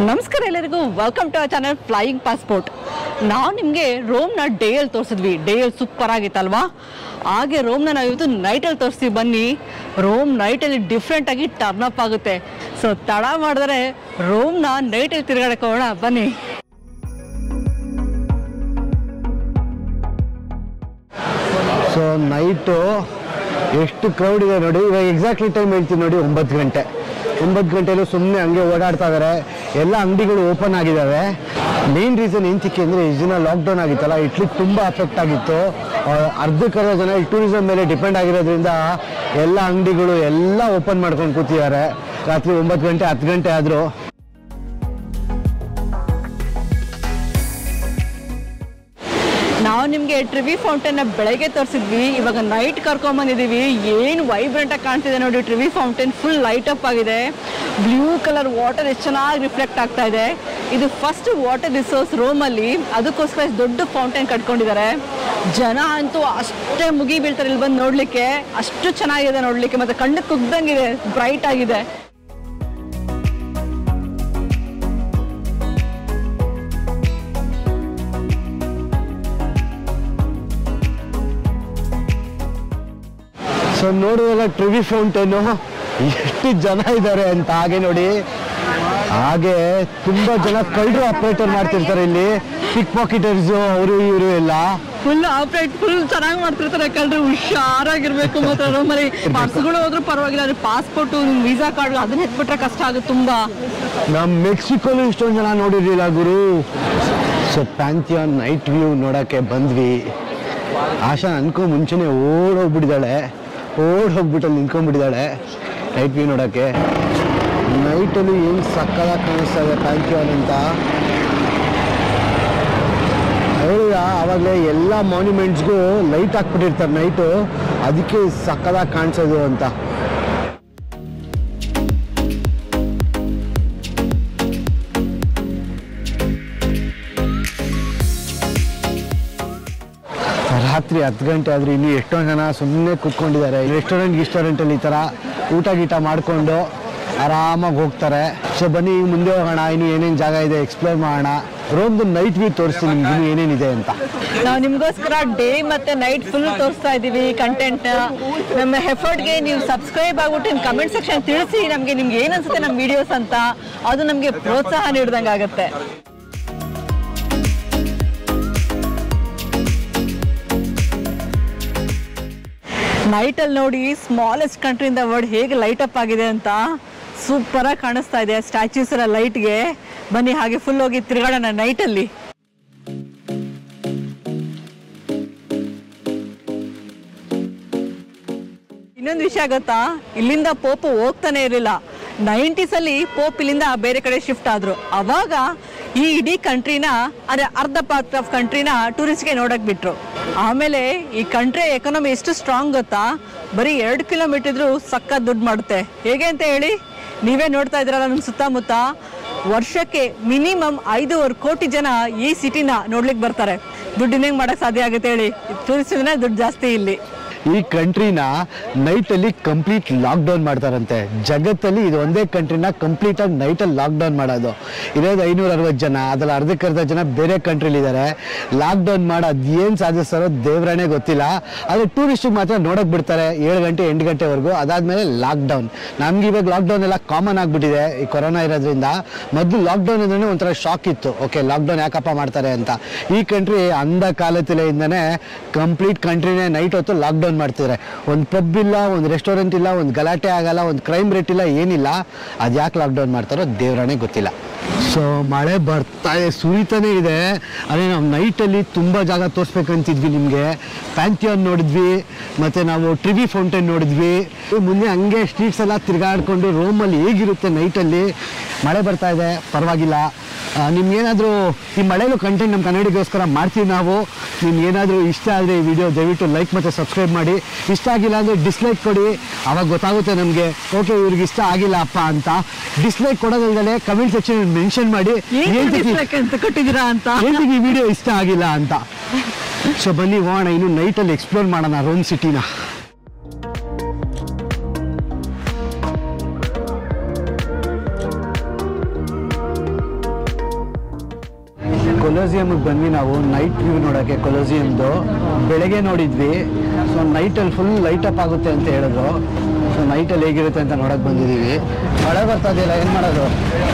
ನಮಸ್ಕಾರ ಎಲ್ಲರಿಗೂ welcome to channel flying passport ನಾವು ನಿಮಗೆ ರೋಮ್ನ ಡೇಯಲ್ಲಿ ತೋರಿಸಿದ್ವಿ ಡೇಯಲ್ಲಿ ಸೂಪರ್ ಆಗಿತ್ತಲ್ವಾ ಹಾಗೆ ರೋಮ್ನ ನಾವು ಇವತ್ತು ನೈಟಲ್ಲಿ ತೋರಿಸ್ತೀವಿ ಬನ್ನಿ ರೋಮ್ ನೈಟಲ್ಲಿ ಡಿಫ್ರೆಂಟ್ ಆಗಿ ಟರ್ನ್ ಅಪ್ ಆಗುತ್ತೆ ಸೊ ತಡ ಮಾಡಿದ್ರೆ ರೋಮ್ನ ನೈಟಲ್ಲಿ ತಿರುಗಾಡಕ್ಕೆ ಹೋಗೋಣ ಬನ್ನಿ ಸೊ ನೈಟು ಎಷ್ಟು ಕ್ರೌಡ್ ಇದೆ ನೋಡಿ ಇವಾಗ ಎಕ್ಸಾಕ್ಟ್ಲಿ ಟೈಮ್ ಹೇಳ್ತೀನಿ ನೋಡಿ ಒಂಬತ್ತು ಗಂಟೆ ಒಂಬತ್ತು ಗಂಟೆಲೂ ಸುಮ್ಮನೆ ಹಂಗೆ ಓಡಾಡ್ತಾ ಇದ್ದಾರೆ ಎಲ್ಲ ಅಂಗಡಿಗಳು ಓಪನ್ ಆಗಿದ್ದಾವೆ ಮೇನ್ ರೀಸನ್ ಏನಕ್ಕೆ ಅಂದರೆ ಇಷ್ಟು ದಿನ ಲಾಕ್ಡೌನ್ ಆಗಿತ್ತಲ್ಲ ಇಟ್ಲಿಗೆ ತುಂಬ ಅಫೆಕ್ಟ್ ಆಗಿತ್ತು ಆ, ಅರ್ಧಕ್ಕರ್ಧ ಜನ ಈ ಟೂರಿಸಮ್ ಮೇಲೆ ಡಿಪೆಂಡ್ ಆಗಿರೋದ್ರಿಂದ ಎಲ್ಲ ಅಂಗಡಿಗಳು ಎಲ್ಲ ಓಪನ್ ಮಾಡ್ಕೊಂಡು ಕೂತಿದ್ದಾರೆ ರಾತ್ರಿ ಒಂಬತ್ತು ಗಂಟೆ ಹತ್ತು ಗಂಟೆ ಆದರೂ ನಾವು ನಿಮಗೆ ಟ್ರಿವಿ ಫೌಂಟೇನ್ನ ಬೆಳಗ್ಗೆ ತೋರಿಸಿದ್ವಿ ಇವಾಗ ನೈಟ್ ಕರ್ಕೊಂಬಂದಿದ್ದೀವಿ ಏನು ವೈಬ್ರೆಂಟ್ ಆಗಿ ಕಾಣ್ತಿದೆ ನೋಡಿ Trevi fountain full light up ಆಗಿದೆ ಬ್ಲೂ ಕಲರ್ ವಾಟರ್ ಎಷ್ಟು ಚೆನ್ನಾಗಿ ರಿಫ್ಲೆಕ್ಟ್ ಆಗ್ತಾ ಇದೆ ಇದು ಫಸ್ಟ್ ವಾಟರ್ ರಿಸೋರ್ಸ್ ರೋಮಲ್ಲಿ ಅದಕ್ಕೋಸ್ಕರ ಇಷ್ಟ್ ದೊಡ್ಡ ಫೌಂಟೇನ್ ಕಟ್ಕೊಂಡಿದ್ದಾರೆ ಜನ ಅಂತೂ ಅಷ್ಟೇ ಮುಗಿ ಬೀಳ್ತಾರೆ ಇಲ್ಲಿ ಬಂದು ನೋಡಲಿಕ್ಕೆ ಅಷ್ಟು ಚೆನ್ನಾಗಿದೆ ನೋಡಲಿಕ್ಕೆ ಮತ್ತೆ ಕಣ್ಣು ಕುಗ್ದಂಗಿದೆ ಬ್ರೈಟ್ ಆಗಿದೆ ಸೊ ನೋಡುವಾಗ ಟ್ರಿವಿ ಫೌಂಟೇನು ಎಷ್ಟು ಜನ ಇದ್ದಾರೆ ಅಂತ ಹಾಗೆ ನೋಡಿ ಹಾಗೆ ತುಂಬಾ ಜನ ಕಳ್ಳರು ಆಪರೇಟರ್ ಮಾಡ್ತಿರ್ತಾರೆ ಇಲ್ಲಿ ಪಿಕ್ ಪಾಕೆಟರ್ಸು ಅವರು ಇವರು ಎಲ್ಲ ಫುಲ್ ಆಪ್ರೇಟ್ ಫುಲ್ ಚೆನ್ನಾಗಿ ಮಾಡ್ತಿರ್ತಾರೆ ಕಲ್ರು ಹುಷಾರಾಗಿರ್ಬೇಕು ಮತ್ತೆ ನಮ್ಮಲ್ಲಿ ಪರ್ಸ್ಗಳು ಹೋದ್ರೂ ಪರವಾಗಿಲ್ಲ ಅದ್ರ ಪಾಸ್ಪೋರ್ಟು ವೀಸಾ ಕಾರ್ಡ್ ಅದನ್ನ ಎತ್ಬಿಟ್ರೆ ಕಷ್ಟ ಆಗುತ್ತೆ ತುಂಬಾ ನಮ್ಮ ಮೆಕ್ಸಿಕೋಲು ಇಷ್ಟೊಂದು ಜನ ನೋಡಿರ್ಲಿಲ್ಲ ಗುರು ಸೊ ಪ್ಯಾಂಥಿಯಾನ್ ನೈಟ್ ವ್ಯೂ ನೋಡೋಕ್ಕೆ ಬಂದ್ವಿ ಆಶಾ ಅನ್ಕೊ ಮುಂಚೆನೆ ಓಡೋಗ್ಬಿಟ್ಟಿದ್ದಾಳೆ ಓಡೋಗ್ಬಿಟ್ಟು ಅಲ್ಲಿ ನಿಂತ್ಕೊಂಡ್ಬಿಟ್ಟಿದ್ದಾಳೆ ನೈಟ್ ವ್ಯೂ ನೋಡೋಕ್ಕೆ ನೈಟಲ್ಲಿ ಏನು ಸಕ್ಕದಾಗಿ ಕಾಣಿಸ್ತಾ ಇದೆ ಪ್ಯಾಂಥಿಯಾನ್ ಅಂತ ಹೇಳಿದ ಆವಾಗಲೇ ಎಲ್ಲ ಮಾನ್ಯುಮೆಂಟ್ಸ್ಗೂ ಲೈಟ್ ಹಾಕ್ಬಿಟ್ಟಿರ್ತಾರೆ ನೈಟು ಅದಕ್ಕೆ ಸಕ್ಕದಾಗಿ ಕಾಣಿಸೋದು ಅಂತ ರಾತ್ರಿ ಹತ್ತು ಗಂಟೆ ಆದ್ರೆ ಇಲ್ಲಿ ಎಷ್ಟೊಂದು ಜನ ಸುಮ್ಮನೆ ಕುತ್ಕೊಂಡಿದ್ದಾರೆ ರೆಸ್ಟೋರೆಂಟ್ ಗಿಸ್ಟೋರೆಂಟಲ್ಲಿ ಈ ಥರ ಊಟ ಗೀಟ ಮಾಡಿಕೊಂಡು ಆರಾಮಾಗಿ ಹೋಗ್ತಾರೆ ಸೊ ಬನ್ನಿ ಈಗ ಮುಂದೆ ಹೋಗೋಣ ಇನ್ನು ಏನೇನು ಜಾಗ ಇದೆ ಎಕ್ಸ್ಪ್ಲೋರ್ ಮಾಡೋಣ ರೋಮ್ದು ನೈಟ್ ವ್ಯೂ ತೋರಿಸ್ತೀನಿ ನಿಮ್ಗೆ ಇನ್ನು ಏನೇನಿದೆ ಅಂತ ನಾವು ನಿಮ್ಗೋಸ್ಕರ ಡೇ ಮತ್ತೆ ನೈಟ್ ಫುಲ್ ತೋರಿಸ್ತಾ ಇದೀವಿ ಕಂಟೆಂಟ್ ನಮ್ಮ ಎಫರ್ಟ್ಗೆ ನೀವು ಸಬ್ಸ್ಕ್ರೈಬ್ ಆಗ್ಬಿಟ್ಟು ಕಮೆಂಟ್ ಸೆಕ್ಷನ್ ತಿಳಿಸಿ ನಮಗೆ ನಿಮ್ಗೆ ಏನ್ ಅನ್ಸುತ್ತೆ ನಮ್ಮ ವಿಡಿಯೋಸ್ ಅಂತ ಅದು ನಮಗೆ ಪ್ರೋತ್ಸಾಹ ನೀಡ್ದಂಗೆ ಆಗುತ್ತೆ ನೈಟಲ್ಲಿ ನೋಡಿ ಸ್ಮಾಲೆಸ್ಟ್ ಕಂಟ್ರಿಯಿಂದ ವರ್ಡ್ ಹೇಗೆ ಲೈಟ್ ಅಪ್ ಆಗಿದೆ ಅಂತ ಸೂಪರಾಗಿ ಕಾಣಿಸ್ತಾ ಇದೆ ಸ್ಟ್ಯಾಚ್ಯೂಸ್ ಎಲ್ಲ ಲೈಟ್ಗೆ ಬನ್ನಿ ಹಾಗೆ ಫುಲ್ ಹೋಗಿ ತಿರುಗಾಡೋಣ ನೈಟಲ್ಲಿ ಇನ್ನೊಂದು ವಿಷಯ ಗೊತ್ತಾ ಇಲ್ಲಿಂದ ಪೋಪ್ ಹೋಗ್ತಾನೆ ಇರಲಿಲ್ಲ ನೈಂಟೀಸ್ ಅಲ್ಲಿ ಪೋಪ್ ಇಲ್ಲಿಂದ ಬೇರೆ ಕಡೆ ಶಿಫ್ಟ್ ಆದ್ರು ಅವಾಗ ಈ ಇಡೀ ಕಂಟ್ರಿನ ಅದೇ ಅರ್ಧ ಪಾರ್ಟ್ ಆಫ್ ಕಂಟ್ರಿನ ಟೂರಿಸ್ಟ್ಗೆ ನೋಡಕ್ ಬಿಟ್ರು ಆಮೇಲೆ ಈ ಕಂಟ್ರಿ ಎಕಾನಮಿ ಎಷ್ಟು ಸ್ಟ್ರಾಂಗ್ ಗೊತ್ತಾ ಬರೀ ಎರಡು ಕಿಲೋಮೀಟರ್ ಇದ್ರು ಸಕ್ಕ ದುಡ್ಡು ಮಾಡುತ್ತೆ ಹೇಗೆ ಅಂತ ಹೇಳಿ ನೀವೇ ನೋಡ್ತಾ ಇದ್ರಲ್ಲ ನಮ್ಮ ಸುತ್ತಮುತ್ತ ವರ್ಷಕ್ಕೆ ಮಿನಿಮಮ್ ಐದೂವರೆ ಕೋಟಿ ಜನ ಈ ಸಿಟಿನ ನೋಡ್ಲಿಕ್ಕೆ ಬರ್ತಾರೆ ದುಡ್ಡು ಇನ್ನೇನು ಮಾಡಕ್ ಸಾಧ್ಯ ಆಗುತ್ತೆ ಹೇಳಿ ಟೂರಿಸ್ಟ್ ದುಡ್ಡು ಜಾಸ್ತಿ ಇಲ್ಲಿ ಈ ಕಂಟ್ರಿನ ನೈಟಲ್ಲಿ ಕಂಪ್ಲೀಟ್ ಲಾಕ್ಡೌನ್ ಮಾಡ್ತಾರಂತೆ ಜಗತ್ತಲ್ಲಿ ಇದು ಒಂದೇ ಕಂಟ್ರಿನ ಕಂಪ್ಲೀಟಾಗಿ ನೈಟಲ್ಲಿ ಲಾಕ್ಡೌನ್ ಮಾಡೋದು ಇರೋದು ಐನೂರ ಅರವತ್ತು ಜನ ಅದ್ರಲ್ಲಿ ಅರ್ಧಕ್ಕರ್ಧ ಜನ ಬೇರೆ ಕಂಟ್ರಿಲಿ ಇದ್ದಾರೆ ಲಾಕ್ಡೌನ್ ಮಾಡಿ ಅದೇನು ಸಾಧಿಸ್ತಾರೋ ದೇವ್ರನೇ ಗೊತ್ತಿಲ್ಲ ಆದರೆ ಟೂರಿಸ್ಟಿಗೆ ಮಾತ್ರ ನೋಡೋಕೆ ಬಿಡ್ತಾರೆ ಏಳು ಗಂಟೆ ಎಂಟು ಗಂಟೆವರೆಗೂ ಅದಾದಮೇಲೆ ಲಾಕ್ಡೌನ್ ನಮ್ಗೆ ಇವಾಗ ಲಾಕ್ಡೌನ್ ಎಲ್ಲ ಕಾಮನ್ ಆಗಿಬಿಟ್ಟಿದೆ ಈ ಕೊರೋನಾ ಇರೋದ್ರಿಂದ ಮೊದಲು ಲಾಕ್ಡೌನ್ ಅಂದ್ರೆ ಒಂಥರ ಶಾಕ್ ಇತ್ತು ಓಕೆ ಲಾಕ್ಡೌನ್ ಯಾಕಪ್ಪ ಮಾಡ್ತಾರೆ ಅಂತ ಈ ಕಂಟ್ರಿ ಅಂದ ಕಾಲತಿಲೆಯಿಂದನೇ ಕಂಪ್ಲೀಟ್ ಕಂಟ್ರಿನೇ ನೈಟ್ ಹೊತ್ತು ಲಾಕ್ಡೌನ್ ಮಾಡ್ತಿದ್ದಾರೆ ಒಂದು ಪಬ್ ಇಲ್ಲ ಒಂದು ರೆಸ್ಟೋರೆಂಟ್ ಇಲ್ಲ ಒಂದು ಗಲಾಟೆ ಆಗಲ್ಲ ಒಂದು ಕ್ರೈಮ್ ರೇಟ್ ಇಲ್ಲ ಏನಿಲ್ಲ ಅದು ಯಾಕೆ ಲಾಕ್ಡೌನ್ ಮಾಡ್ತಾರೋ ದೇವ್ರನೇ ಗೊತ್ತಿಲ್ಲ ಸೊ ಮಳೆ ಬರ್ತಾ ಇದೆ ಸುರಿತಾನೆ ಇದೆ ಅದೇ ನಾವು ನೈಟಲ್ಲಿ ತುಂಬ ಜಾಗ ತೋರಿಸ್ಬೇಕಂತಿದ್ವಿ ನಿಮಗೆ ಪ್ಯಾಂಥಿಯಾನ್ ನೋಡಿದ್ವಿ ಮತ್ತು ನಾವು ಟ್ರಿವಿ ಫೌಂಟೇನ್ ನೋಡಿದ್ವಿ ಮುಂದೆ ಹಂಗೆ ಸ್ಟ್ರೀಟ್ಸ್ ಎಲ್ಲ ತಿರುಗಾಡ್ಕೊಂಡು ರೋಮಲ್ಲಿ ಹೇಗಿರುತ್ತೆ ನೈಟಲ್ಲಿ ಮಳೆ ಬರ್ತಾ ಇದೆ ಪರವಾಗಿಲ್ಲ ನಿಮ್ಗೇನಾದರೂ ಈ ಮಳೆಲೂ ಕಂಟೆಂಟ್ ನಮ್ಮ ಕನ್ನಡಿಗೋಸ್ಕರ ಮಾಡ್ತೀವಿ ನಾವು ನಿಮ್ಗೇನಾದರೂ ಇಷ್ಟ ಆದರೆ ಈ ವಿಡಿಯೋ ದಯವಿಟ್ಟು ಲೈಕ್ ಮತ್ತು ಸಬ್ಸ್ಕ್ರೈಬ್ ಮಾಡಿ ಇಷ್ಟ ಆಗಿಲ್ಲ ಅಂದರೆ ಡಿಸ್ಲೈಕ್ ಕೊಡಿ ಆವಾಗ ಗೊತ್ತಾಗುತ್ತೆ ನಮಗೆ ಓಕೆ ಇವ್ರಿಗೆ ಇಷ್ಟ ಆಗಿಲ್ಲ ಅಪ್ಪ ಅಂತ ಡಿಸ್ಲೈಕ್ ಕೊಡೋದಲ್ದಲೆ ಕಮೆಂಟ್ ಸೆಕ್ಷನ್ ಮೆನ್ಷನ್ ಮಾಡಿ ಏನ್ ಏನ್ ತಿಂತಿ- dislike ಅಂತ ಕೊಟ್ಟಿದ್ದೀರಾ ಅಂತ ಏನಕ್ಕೆ ಈ ವಿಡಿಯೋ ಇಷ್ಟ ಆಗಿಲ್ಲ ಅಂತ ಸೊ ಬನ್ನಿ ಹೋಗೋಣ ಇನ್ನು ನೈಟಲ್ಲಿ ಎಕ್ಸ್ಪ್ಲೋರ್ ಮಾಡೋಣ ರೋಮ್ ಸಿಟಿನ ಕೊಲೋಸಿಯಮ್ಗೆ ಬಂದ್ವಿ ನಾವು ನೈಟ್ ವ್ಯೂ ನೋಡೋಕ್ಕೆ ಕೊಲೋಸಿಯಮ್ದು ಬೆಳಗ್ಗೆ ನೋಡಿದ್ವಿ ಸೊ ನೈಟಲ್ಲಿ ಫುಲ್ ಲೈಟ್ ಅಪ್ ಆಗುತ್ತೆ ಅಂತ ಹೇಳಿದ್ರು ಸೊ ನೈಟಲ್ಲಿ ಹೇಗಿರುತ್ತೆ ಅಂತ ನೋಡೋಕೆ ಬಂದಿದ್ದೀವಿ ಮಳೆ ಬರ್ತಾ ಇದೆಯಲ್ಲ ಏನು ಮಾಡೋದು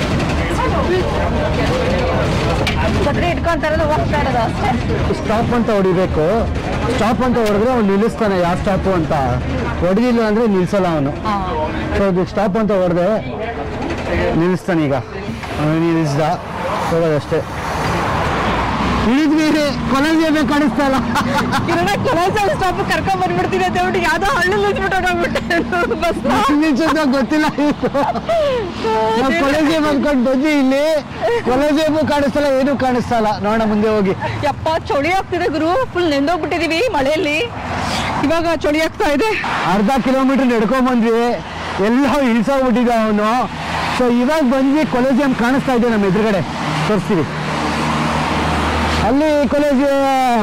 ಛತ್ರಿ ಇಟ್ಕೊಂತ ಇರೋದು ಹೋಗ್ತಾ ಇರೋದು ಅಷ್ಟೇ ಸ್ಟಾಪ್ ಅಂತ ಹೊಡಿಬೇಕು ಸ್ಟಾಪ್ ಅಂತ ಹೊಡೆದ್ರೆ ಅವ್ನು ನಿಲ್ಲಿಸ್ತಾನೆ ಯಾವ ಸ್ಟಾಪು ಅಂತ ಹೊಡೆದಿಲ್ಲ ಅಂದರೆ ನಿಲ್ಲಿಸಲ್ಲ ಅವನು ಸೊ ಅದು ಸ್ಟಾಪ್ ಅಂತ ಹೊಡೆದೆ ನಿಲ್ಲಿಸ್ತಾನೆ ಈಗ ಅವನು ನಿಲ್ಲಿಸ್ದ ಹೋಗೋದಷ್ಟೇ ಇಳಿದ್ವಿ ಕೊಲಂಬಿಯ ಕಾಣಿಸ್ತಾ ಇಲ್ಲ ಕಿರಣ ಕೊಲಾಸಲ್ ಸ್ಟಾಪ್ ಕರ್ಕೊಂಡ್ ಬಂದ್ಬಿಡ್ತೀನಿ ಅಂತ ಹೇಳ್ಬಿಟ್ಟು ಯಾವ್ದೋ ಹಳ್ಳಿ ನಿಲ್ಸ್ಬಿಟ್ಟು ಹೋಗ್ಬಿಟ್ಟೆ ಬಸ್ ನಿಲ್ಸೋದು ಗೊತ್ತಿಲ್ಲ ನಾವು ಕೊಲಂಬಿಯ ಬಂದ್ಕೊಂಡು ಬಂದ್ವಿ ಇಲ್ಲಿ ಕೊಲಂಬಿಯೂ ಕಾಣಿಸ್ತಲ್ಲ ಏನೂ ಕಾಣಿಸ್ತಲ್ಲ ನೋಡೋಣ ಮುಂದೆ ಹೋಗಿ ಯಪ್ಪ ಚಳಿ ಆಗ್ತಿದೆ ಗುರು ಫುಲ್ ನೆಂದೋಗ್ಬಿಟ್ಟಿದೀವಿ ಮಳೆಯಲ್ಲಿ ಇವಾಗ ಚಳಿ ಆಗ್ತಾ ಇದೆ ಅರ್ಧ ಕಿಲೋಮೀಟರ್ ನಡ್ಕೊಂಡ್ ಬಂದ್ವಿ ಎಲ್ಲ ಇಳಿಸೋಗ್ಬಿಟ್ಟಿದ್ದ ಅವನು ಸೊ ಇವಾಗ ಬಂದ್ವಿ ಕೊಲೆಜಿಯಂ ಕಾಣಿಸ್ತಾ ಇದೆ ನಮ್ಮ ಎದುರುಗಡೆ ತೋರಿಸ್ತೀವಿ ಅಲ್ಲಿ ಕೊಲೆಜಿಯಂ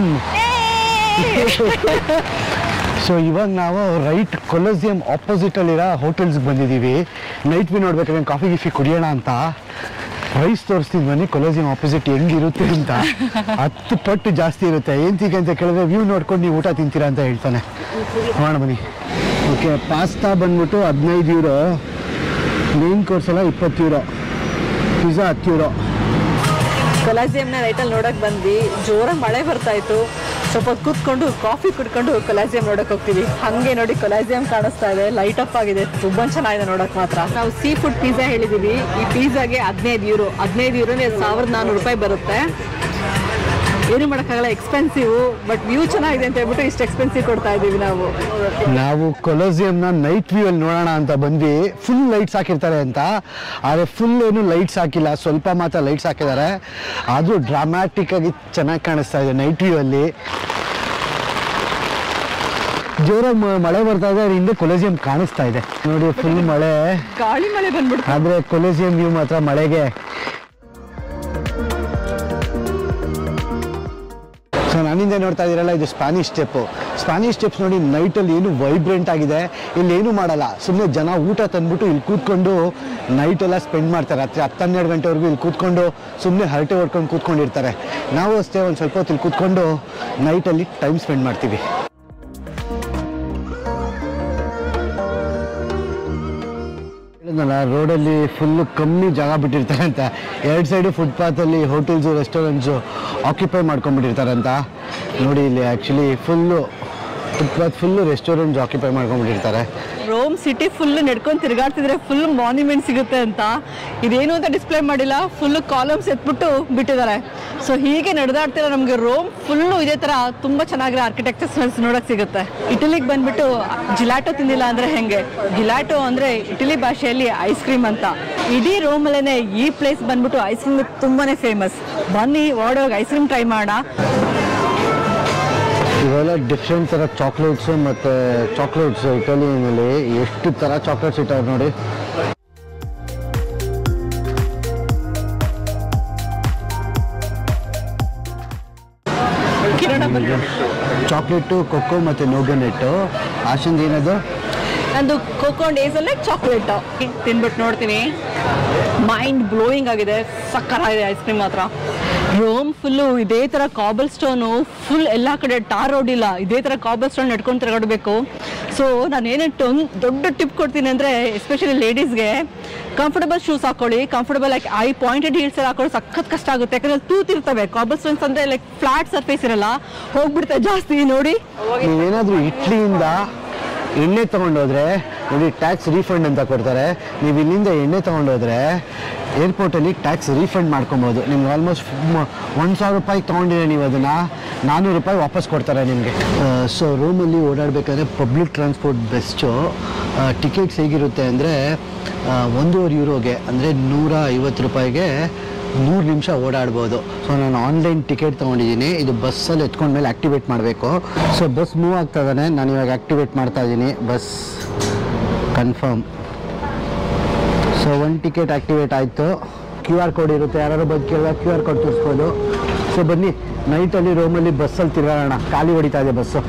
ಸೊ ಇವಾಗ ನಾವು ರೈಟ್ ಕೊಲೋಸಿಯಂ ಆಪೋಸಿಟಲ್ಲಿರೋ ಹೋಟೆಲ್ಸ್ಗೆ ಬಂದಿದ್ದೀವಿ ನೈಟ್ ವ್ಯೂ ನೋಡ್ಬೇಕಾದ್ರೆ ಕಾಫಿ ಗಿಫಿ ಕುಡಿಯೋಣ ಅಂತ ಪ್ರೈಸ್ ತೋರಿಸ್ತೀನಿ ಬನ್ನಿ ಕೊಲೋಸಿಯಂ ಆಪೋಸಿಟ್ ಹೆಂಗಿರುತ್ತೆ ಅಂತ ಹತ್ತು ಪಟ್ಟು ಜಾಸ್ತಿ ಇರುತ್ತೆ ಏಂತಿಗೆ ಅಂತ ಕೇಳಿದ್ರೆ ವ್ಯೂ ನೋಡ್ಕೊಂಡು ನೀವು ಊಟ ತಿಂತೀರಾ ಅಂತ ಹೇಳ್ತಾನೆ ನೋಡೋಣ ಬನ್ನಿ ಓಕೆ ಪಾಸ್ತಾ ಬಂದ್ಬಿಟ್ಟು ಹದಿನೈದು ಯೂರೋ ಮೇನ್ ಕೋರ್ಸ್ ಎಲ್ಲ ಇಪ್ಪತ್ತು ಯೂರೋ ಪಿಜ್ಜಾ ಹತ್ತು ಯೂರೋ ಕೊಲಾಸಿಯಂನ ನೈಟಲ್ಲಿ ನೋಡಕ್ ಬಂದ್ವಿ ಜೋರಾಗಿ ಮಳೆ ಬರ್ತಾ ಇತ್ತು ಸ್ವಲ್ಪ ಹೊತ್ತು ಕೂತ್ಕೊಂಡು ಕಾಫಿ ಕುಡ್ಕೊಂಡು ಕೊಲಾಸಿಯಂ ನೋಡಕ್ ಹೋಗ್ತೀವಿ ಹಂಗೆ ನೋಡಿ ಕೊಲಾಸಿಯಂ ಕಾಣಿಸ್ತಾ ಇದೆ ಲೈಟ್ ಅಪ್ ಆಗಿದೆ ತುಂಬಾ ಚೆನ್ನಾಗಿದೆ ನೋಡಕ್ ಮಾತ್ರ ನಾವು ಸೀ ಫುಡ್ ಪಿಜ್ಜಾ ಹೇಳಿದೀವಿ ಈ ಪಿಜ್ಜಾಗೆ ಹದಿನೈದು ಯೂರೋ ಹದಿನೈದು ಯೂರೋನೇ ಸಾವಿರದ ನಾನ್ನೂರು ರೂಪಾಯಿ ಬರುತ್ತೆ ಏನು ಮಾಡೋಕ್ಕಾಗಲ್ಲ ಎಕ್ಸ್ಪೆನ್ಸಿವ್ ಬಟ್ ವ್ಯೂ ಚೆನ್ನಾಗಿದೆ ಅಂತ ಹೇಳ್ಬಿಟ್ಟು ಇಷ್ಟು ಎಕ್ಸ್ಪೆನ್ಸಿವ್ ಕೊಡ್ತಾ ಇದ್ದೀವಿ ನಾವು ನಾವು ಕೊಲೋಸಿಯಂನ ನೈಟ್ ವ್ಯೂ ಅಲ್ಲಿ ನೋಡೋಣ ಅಂತ ಬಂದ್ವಿ ಫುಲ್ ಲೈಟ್ಸ್ ಹಾಕಿರ್ತಾರೆ ಅಂತ ಆದರೆ ಫುಲ್ ಏನು ಲೈಟ್ಸ್ ಹಾಕಿಲ್ಲ ಸ್ವಲ್ಪ ಮಾತ್ರ ಲೈಟ್ಸ್ ಹಾಕಿದ್ದಾರೆ ಅದು ಡ್ರಾಮ್ಯಾಟಿಕ್ ಆಗಿ ಚೆನ್ನಾಗಿ ಕಾಣಿಸ್ತಾ ಇದೆ ನೈಟ್ ವ್ಯೂ ಅಲ್ಲಿ ಜೋರಾಗಿ ಮ- ಮಳೆ ಬರ್ತಾ ಇದೆ ಅದ್ರ ಹಿಂದೆ ಕೊಲೋಸಿಯಂ ಕಾಣಿಸ್ತಾ ಇದೆ ನೋಡಿ ಫುಲ್ ಮಳೆ ಗಾಳಿ ಮಳೆ ಬಂದ್ಬಿಡ್ತು ಆದ್ರೆ ಕೊಲೋಸಿಯಂ ವ್ಯೂ ಮಾತ್ರ ಮಳೆಗೆ ಸೊ ನನ್ನಿಂದ ನೋಡ್ತಾ ಇದ್ದೀರಲ್ಲ ಇದು ಸ್ಪ್ಯಾನಿಷ್ ಸ್ಟೆಪ್ಪು ಸ್ಪ್ಯಾನಿಷ್ ಸ್ಟೆಪ್ಸ್ ನೋಡಿ ನೈಟಲ್ಲಿ ಏನು ವೈಬ್ರೆಂಟ್ ಆಗಿದೆ ಇಲ್ಲಿ ಏನು ಮಾಡಲ್ಲ ಸುಮ್ಮನೆ ಜನ ಊಟ ತಂದ್ಬಿಟ್ಟು ಇಲ್ಲಿ ಕೂತ್ಕೊಂಡು ನೈಟೆಲ್ಲ ಸ್ಪೆಂಡ್ ಮಾಡ್ತಾರೆ ರಾತ್ರಿ ಹತ್ತು ಹನ್ನೆರಡು ಗಂಟೆವರೆಗೂ ಇಲ್ಲಿ ಕೂತ್ಕೊಂಡು ಸುಮ್ಮನೆ ಹರಟೆ ಹೊಡ್ಕೊಂಡು ಕೂತ್ಕೊಂಡಿರ್ತಾರೆ ನಾವು ಅಷ್ಟೇ ಒಂದು ಸ್ವಲ್ಪ ಹೊತ್ತು ಇಲ್ಲಿ ಕೂತ್ಕೊಂಡು ನೈಟಲ್ಲಿ ಟೈಮ್ ಸ್ಪೆಂಡ್ ಮಾಡ್ತೀವಿ ಹೇಳಿದ್ನಲ್ಲ ರೋಡಲ್ಲಿ ಫುಲ್ಲು ಕಮ್ಮಿ ಜಾಗ ಬಿಟ್ಟಿರ್ತಾರೆ ಅಂತ ಎರಡು ಸೈಡು ಫುಟ್ಪಾತಲ್ಲಿ ಹೋಟೆಲ್ಸು ರೆಸ್ಟೋರೆಂಟ್ಸು ಆಕ್ಯುಪೈ ಮಾಡ್ಕೊಂಡ್ಬಿಟ್ಟಿರ್ತಾರೆ ಅಂತ ನೋಡಿ ಇಲ್ಲಿ actually full footpath full restaurants occupy ಮಾಡ್ಕೊಂಡ್ಬಿಟ್ಟಿರ್ತಾರೆ ರೋಮ್ ಸಿಟಿ ಫುಲ್ ನಡ್ಕೊಂಡು ತಿರುಗಾಡ್ತಿದ್ರೆ ಫುಲ್ ಮಾನ್ಯುಮೆಂಟ್ ಸಿಗುತ್ತೆ ಅಂತ ಇದೇನು ಅಂತ ಡಿಸ್ಪ್ಲೇ ಮಾಡಿಲ್ಲ ಫುಲ್ ಕಾಲಮ್ಸ್ ಎತ್ಬಿಟ್ಟು ಬಿಟ್ಟಿದ್ದಾರೆ ಸೊ ಹೀಗೆ ನಡೆದಾಡ್ತಿರೋ ನಮಗೆ ರೋಮ್ ಫುಲ್ಲು ಇದೇ ಥರ ತುಂಬ ಚೆನ್ನಾಗಿರೋ ಆರ್ಕಿಟೆಕ್ಚರ್ಸ್ ನೋಡೋಕೆ ಸಿಗುತ್ತೆ ಇಟಲಿಗೆ ಬಂದ್ಬಿಟ್ಟು ಜಿಲಾಟೋ ತಿಂದಿಲ್ಲ ಅಂದರೆ ಹೆಂಗೆ ಜಿಲಾಟೋ ಅಂದರೆ ಇಟಲಿ ಭಾಷೆಯಲ್ಲಿ ಐಸ್ ಕ್ರೀಮ್ ಅಂತ ಇಡೀ ರೋಮಲ್ಲೇ ಈ ಪ್ಲೇಸ್ ಬಂದ್ಬಿಟ್ಟು ಐಸ್ ಕ್ರೀಮ್ ತುಂಬಾ ಫೇಮಸ್ ಬನ್ನಿ ಓಡೋಗಿ ಐಸ್ ಕ್ರೀಮ್ ಟ್ರೈ ಮಾಡೋಣ ಇವೆಲ್ಲ ಡಿಫ್ರೆಂಟ್ ಥರ ಚಾಕ್ಲೇಟ್ಸು ಮತ್ತು ಚಾಕ್ಲೇಟ್ಸ್ ಇಟಾಲಿಯನಲ್ಲಿ ಎಷ್ಟು ಥರ ಚಾಕ್ಲೇಟ್ಸ್ ಇಟ್ಟಾರೆ ನೋಡಿ ಕಿರಣ ಬನ್ನಿ ಚಾಕ್ಲೇಟು ಕೊಕ್ಕೋ ಮತ್ತು ನೋಗನೆಟ್ಟು ಆಶಂದ್ ಏನದು ನಂದು ಕೋಕೋ ಡೇಸಲ್ಲೇ ಚಾಕ್ಲೇಟ್ ತಿನ್ಬಿಟ್ಟು ನೋಡ್ತೀನಿ ಮೈಂಡ್ ಬ್ಲೋಯಿಂಗ್ ಆಗಿದೆ ಸಕ್ಕರಾಗಿದೆ ಐಸ್ ಕ್ರೀಮ್ ಮಾತ್ರ ರೋಮ್ ಫುಲ್ಲು ಇದೇ ಥರ ಕಾಬಲ್ ಸ್ಟೋನು ಫುಲ್ ಎಲ್ಲ ಕಡೆ ಟಾರ್ ರೋಡ್ ಇಲ್ಲ ಇದೇ ಥರ ಕಾಬಲ್ ಸ್ಟೋನ್ ನಡ್ಕೊಂಡು ತಿರುಗಾಡಬೇಕು ಸೊ ನಾನು ಏನೇನು ಒಂದು ದೊಡ್ಡ ಟಿಪ್ ಕೊಡ್ತೀನಿ ಅಂದರೆ ಎಸ್ಪೆಷಲಿ ಲೇಡೀಸ್ಗೆ ಕಂಫರ್ಟಬಲ್ ಶೂಸ್ ಹಾಕೊಳ್ಳಿ comfortable like I pointed heels ಎಲ್ಲ ಹಾಕೊಳ್ಳಿ ಸಖತ್ ಕಷ್ಟ ಆಗುತ್ತೆ ಯಾಕಂದ್ರೆ ತೂತಿರ್ತವೆ ಕಾಬಲ್ ಸ್ಟೋನ್ಸ್ ಅಂದರೆ ಲೈಕ್ ಫ್ಲಾಟ್ ಸರ್ಫೇಸ್ ಇರಲ್ಲ ಹೋಗ್ಬಿಡುತ್ತೆ ಜಾಸ್ತಿ ನೋಡಿ ನೀವೇನಾದರೂ ಇಟ್ಲಿಯಿಂದ ಎಣ್ಣೆ ತೊಗೊಂಡೋದ್ರೆ ನೋಡಿ ಟ್ಯಾಕ್ಸ್ ರೀಫಂಡ್ ಅಂತ ಕೊಡ್ತಾರೆ ನೀವು ಇಲ್ಲಿಂದ ಎಣ್ಣೆ ತೊಗೊಂಡೋದ್ರೆ ಏರ್ಪೋರ್ಟಲ್ಲಿ ಟ್ಯಾಕ್ಸ್ ರೀಫಂಡ್ ಮಾಡ್ಕೊಬೋದು ನಿಮ್ಗೆ ಆಲ್ಮೋಸ್ಟ್ ಒಂದು ಸಾವಿರ ರೂಪಾಯಿ ತೊಗೊಂಡಿದ್ರೆ ನೀವು ಅದನ್ನು ನಾನ್ನೂರು ರೂಪಾಯಿ ವಾಪಸ್ ಕೊಡ್ತಾರೆ ನಿಮಗೆ ಸೊ ರೂಮಲ್ಲಿ ಓಡಾಡಬೇಕಾದ್ರೆ ಪಬ್ಲಿಕ್ ಟ್ರಾನ್ಸ್ಪೋರ್ಟ್ ಬೆಸ್ಟು ಟಿಕೆಟ್ಸ್ ಹೇಗಿರುತ್ತೆ ಅಂದರೆ ಒಂದೂವರೆ ಯೂರೋಗೆ ಅಂದರೆ ನೂರ ಐವತ್ತು ರೂಪಾಯಿಗೆ ನೂರು ನಿಮಿಷ ಓಡಾಡ್ಬೋದು ಸೊ ನಾನು ಆನ್ಲೈನ್ ಟಿಕೆಟ್ ತೊಗೊಂಡಿದ್ದೀನಿ ಇದು ಬಸ್ಸಲ್ಲಿ ಎತ್ಕೊಂಡ್ಮೇಲೆ ಆ್ಯಕ್ಟಿವೇಟ್ ಮಾಡಬೇಕು ಸೊ ಬಸ್ ಮೂವ್ ಆಗ್ತಾ ಇದ್ದಾನೆ ನಾನು ಇವಾಗ ಆ್ಯಕ್ಟಿವೇಟ್ ಮಾಡ್ತಾ ಇದ್ದೀನಿ ಬಸ್ ಕನ್ಫರ್ಮ್ ಸೊ ಒಂದು ಟಿಕೆಟ್ ಆ್ಯಕ್ಟಿವೇಟ್ ಆಯಿತು ಕ್ಯೂ ಆರ್ ಕೋಡ್ ಇರುತ್ತೆ ಯಾರು ಬಂದು ಕೇಳಿದಾಗ ಕ್ಯೂ ಆರ್ ಕೋಡ್ ತೋರಿಸ್ಬೋದು ಸೊ ಬನ್ನಿ ನೈಟಲ್ಲಿ ರೋಮಲ್ಲಿ ಬಸ್ಸಲ್ಲಿ ತಿರುಗಾಡೋಣ ಖಾಲಿ ಹೊಡಿತಾ ಇದೆ ಬಸ್ಸು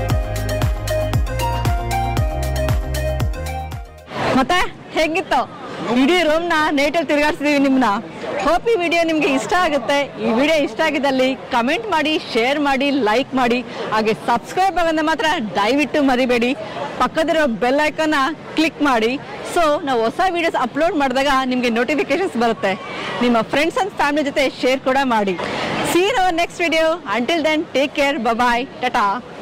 ಮತ್ತೆ ಹೆಂಗಿತ್ತು ಇಡೀ ರೂಮ್ನ ನೈಟಲ್ಲಿ ತಿರುಗಾಡ್ಸಿದೀವಿ ನಿಮ್ಮನ್ನ ಹೋಪ್ ಈ ವಿಡಿಯೋ ನಿಮಗೆ ಇಷ್ಟ ಆಗುತ್ತೆ ಈ ವಿಡಿಯೋ ಇಷ್ಟ ಆಗಿದ್ದಲ್ಲಿ ಕಮೆಂಟ್ ಮಾಡಿ ಶೇರ್ ಮಾಡಿ ಲೈಕ್ ಮಾಡಿ ಹಾಗೆ ಸಬ್ಸ್ಕ್ರೈಬ್ ಆಗೋದನ್ನ ಮಾತ್ರ ದಯವಿಟ್ಟು ಮರಿಬೇಡಿ ಪಕ್ಕದಿರೋ ಬೆಲ್ ಐಕನ್ನ ಕ್ಲಿಕ್ ಮಾಡಿ ಸೊ ನಾವು ಹೊಸ ವಿಡಿಯೋಸ್ ಅಪ್ಲೋಡ್ ಮಾಡಿದಾಗ ನಿಮಗೆ ನೋಟಿಫಿಕೇಶನ್ಸ್ ಬರುತ್ತೆ ನಿಮ್ಮ ಫ್ರೆಂಡ್ಸ್ ಅಂಡ್ ಫ್ಯಾಮಿಲಿ ಜೊತೆ ಶೇರ್ ಕೂಡ ಮಾಡಿ see our next video until then take care bye Tata